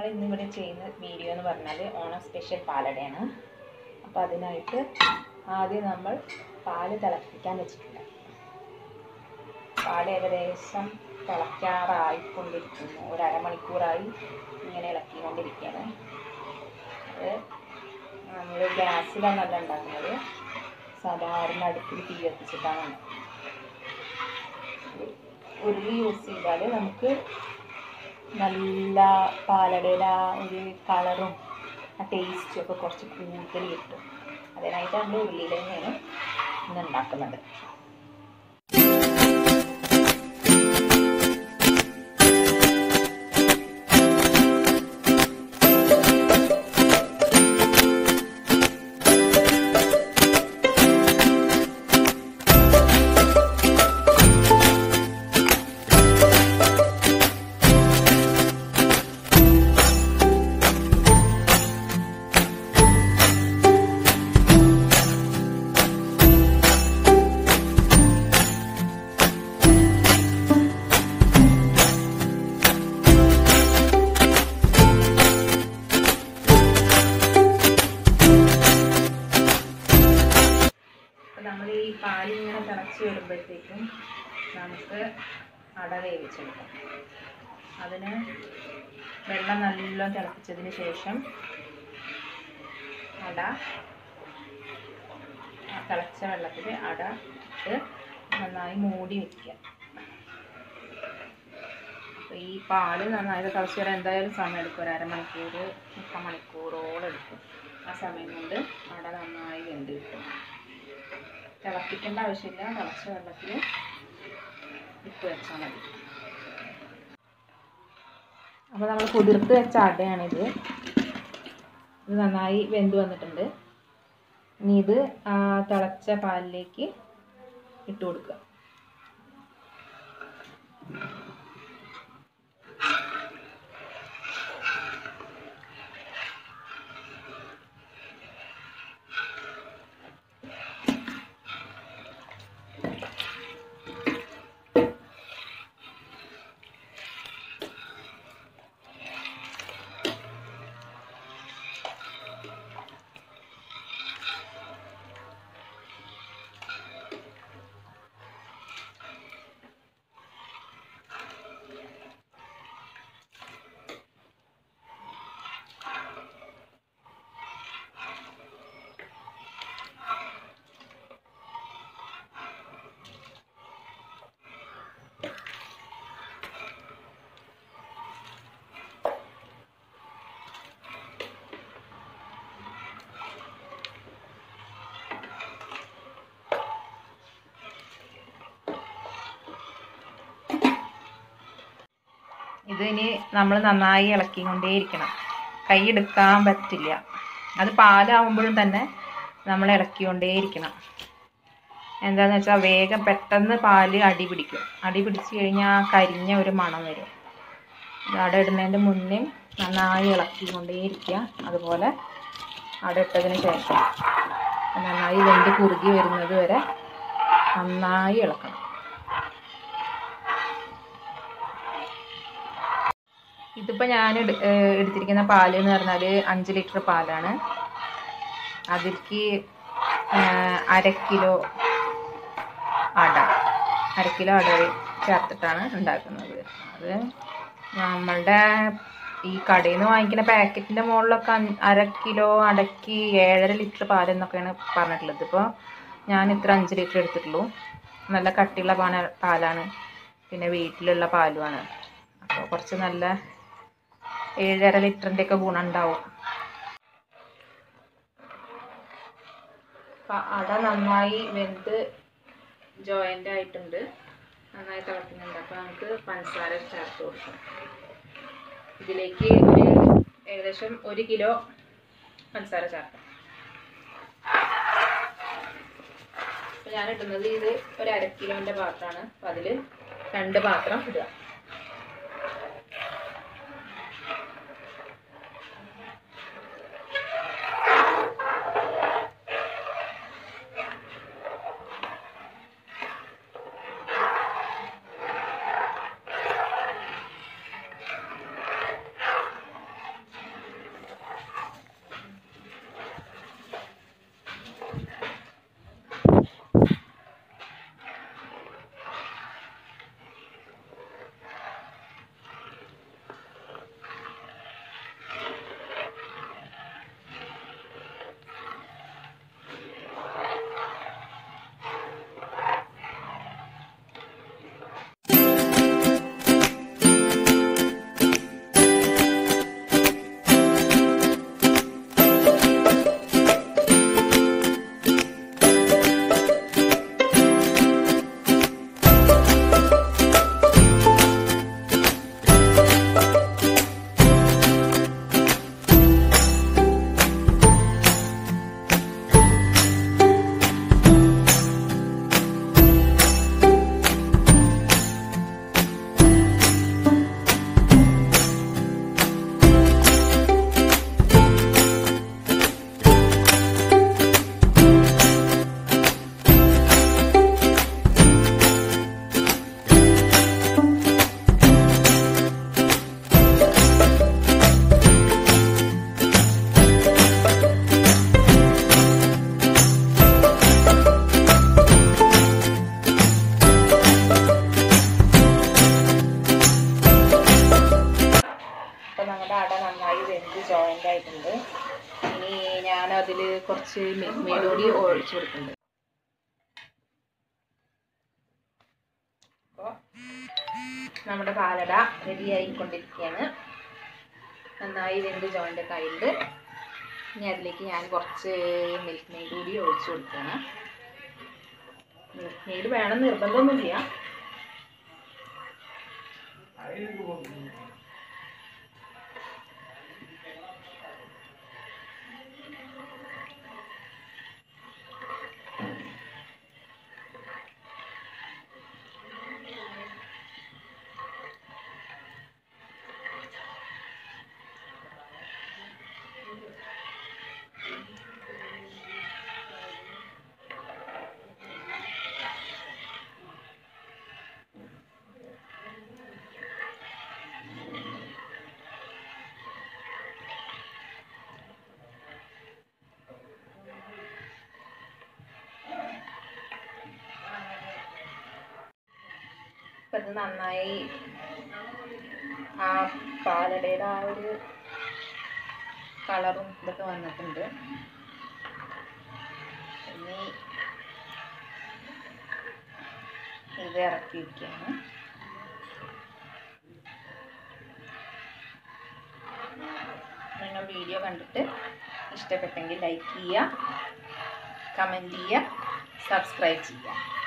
നമ്മൾ ഇന്നിവിടെ ചെയ്യുന്ന വീഡിയോ എന്ന് പറഞ്ഞാൽ ഓണം സ്പെഷ്യൽ പാലടയാണ് അപ്പോൾ അതിനായിട്ട് ആദ്യം നമ്മൾ പാല് തിളപ്പിക്കാൻ വെച്ചിട്ടുണ്ട് പാല് ഏകദേശം തിളയ്ക്കാറായിക്കൊണ്ടിരിക്കുന്നു ഒരു അരമണിക്കൂറായി ഇങ്ങനെ ഇളക്കിക്കൊണ്ടിരിക്കുകയാണ് അത് നമ്മൾ ഗ്യാസിലാണല്ല ഉണ്ടാക്കുന്നത് സാധാരണ അടുപ്പിൽ തീ കത്തിച്ചിട്ടാണ് ഉരുളി യൂസ് ചെയ്താൽ നമുക്ക് നല്ല പാലടയുടെ ആ ഒരു കളറും ആ ടേസ്റ്റും ഒക്കെ കുറച്ച് കൂടുതൽ കിട്ടും അതിനായിട്ട് നമ്മൾ ഉരുളിയിൽ തന്നെയാണ് ഇന്ന് ഉണ്ടാക്കുന്നത് അപ്പം നമ്മൾ ഈ പാലിങ്ങനെ തിളച്ച് വരുമ്പോഴത്തേക്കും നമുക്ക് അട വേവിച്ചെടുക്കാം അതിന് വെള്ളം നല്ലോണം തിളപ്പിച്ചതിന് ശേഷം അട ആ തിളച്ച വെള്ളത്തിൽ അട ഇട്ട് നന്നായി മൂടി വയ്ക്കുക അപ്പോൾ ഈ പാല് നന്നായിട്ട് തിളച്ച് വരാൻ എന്തായാലും സമയം എടുക്കും ഒരു അരമണിക്കൂർ മുക്കാൽ മണിക്കൂറോളം എടുക്കും ആ സമയം കൊണ്ട് അട നന്നായി വെന്ത് കിട്ടും തിളപ്പിക്കേണ്ട ആവശ്യമില്ല തിളച്ച വെള്ളത്തിൽ ഇട്ട് വെച്ചാൽ മതി അപ്പോൾ നമ്മൾ കുതിർത്ത് വെച്ച അടയാണിത് ഇത് നന്നായി വെന്ത് വന്നിട്ടുണ്ട് ഇനി ഇത് ആ തിളച്ച പാലിലേക്ക് ഇട്ട് കൊടുക്കുക ഇത് ഇനി നമ്മൾ നന്നായി ഇളക്കിക്കൊണ്ടേയിരിക്കണം കൈ എടുക്കാൻ പറ്റില്ല അത് പാലാവുമ്പോഴും തന്നെ നമ്മൾ ഇളക്കിക്കൊണ്ടേയിരിക്കണം എന്താണെന്ന് വെച്ചാൽ വേഗം പെട്ടെന്ന് പാല് അടി പിടിക്കും അടി പിടിച്ച് കഴിഞ്ഞാൽ കരിഞ്ഞ ഒരു മണം വരും അട ഇടുന്നതിൻ്റെ മുന്നേ നന്നായി ഇളക്കിക്കൊണ്ടേയിരിക്കുക അതുപോലെ അട ഇട്ടതിന് ശേഷം നന്നായി വെന്ത് കുറുകി വരുന്നത് വരെ നന്നായി ഇളക്കണം ഇതിപ്പോൾ ഞാൻ എടു- ഏഹ് എടുത്തിരിക്കുന്ന പാല് എന്ന് പറഞ്ഞാൽ അഞ്ച് ലിറ്റർ പാലാണ് അതിലേക്ക് ഏഹ് അര കിലോ അട അര കിലോ അട ചേർത്തിട്ടാണ് ഉണ്ടാക്കുന്നത് അത് നമ്മളുടെ ഈ കടയിൽ നിന്ന് വാങ്ങിക്കുന്ന പാക്കറ്റിൻ്റെ മുകളിലൊക്കെ അഞ്ച് അര കിലോ അടയ്ക്ക് ഏഴര ലിറ്റർ പാലെന്നൊക്കെയാണ് പറഞ്ഞിട്ടുള്ളത് ഇപ്പോൾ ഞാൻ ഇത്ര അഞ്ച് ലിറ്റർ എടുത്തിട്ടുള്ളൂ നല്ല കട്ടിയുള്ള പാന പാലാണ് പിന്നെ വീട്ടിലുള്ള പാലുമാണ് അപ്പോൾ കുറച്ച് നല്ല ഏഴര ലിറ്ററിൻ്റെ ഒക്കെ ഗുണം ഉണ്ടാവും അപ്പം അട നന്നായി വെന്ത് ജോയിൻ്റ് ആയിട്ടുണ്ട് നന്നായി തിളക്കുന്നുണ്ട് അപ്പോൾ നമുക്ക് പഞ്ചസാര ചേർത്ത് കൊടുക്കാം ഇതിലേക്ക് ഒരു ഏകദേശം ഒരു കിലോ പഞ്ചസാര ചേർക്കാം അപ്പോൾ ഞാൻ ഇടുന്നത് ഇത് ഒരു അര കിലോൻ്റെ പാത്രമാണ് അപ്പോൾ അതിൽ രണ്ട് പാത്രം ഇടുക അപ്പോൾ നമ്മുടെ അട നന്നായി വെന്ത് ജോയിൻ്റ് ആയിട്ടുണ്ട് ഇനി ഞാൻ അതിൽ കുറച്ച് മിൽമേഡ് കൂടി ഒഴിച്ചു കൊടുക്കുന്നുണ്ട് അപ്പോൾ നമ്മുടെ പാലട റെഡി ആയിക്കൊണ്ടിരിക്കുകയാണ് നന്നായി വെന്ത് ജോയിൻ്റ് ഒക്കെ ആയിട്ടുണ്ട് ഇനി അതിലേക്ക് ഞാൻ കുറച്ച് മിൽക്ക് മെയ്ഡ് കൂടി ഒഴിച്ചു കൊടുക്കുകയാണ് മിൽക്ക് മെയ്ഡ് വേണം നിർബന്ധമൊന്നുമില്ല അപ്പം ഇത് നന്നായി ആ പാലടയുടെ ആ ഒരു കളറും ഇതൊക്കെ വന്നിട്ടുണ്ട് ഇനി ഇത് ഇറക്കി വയ്ക്കുകയാണ് നിങ്ങൾ വീഡിയോ കണ്ടിട്ട് ഇഷ്ടപ്പെട്ടെങ്കിൽ ലൈക്ക് ചെയ്യുക കമൻറ്റ് ചെയ്യുക സബ്സ്ക്രൈബ് ചെയ്യുക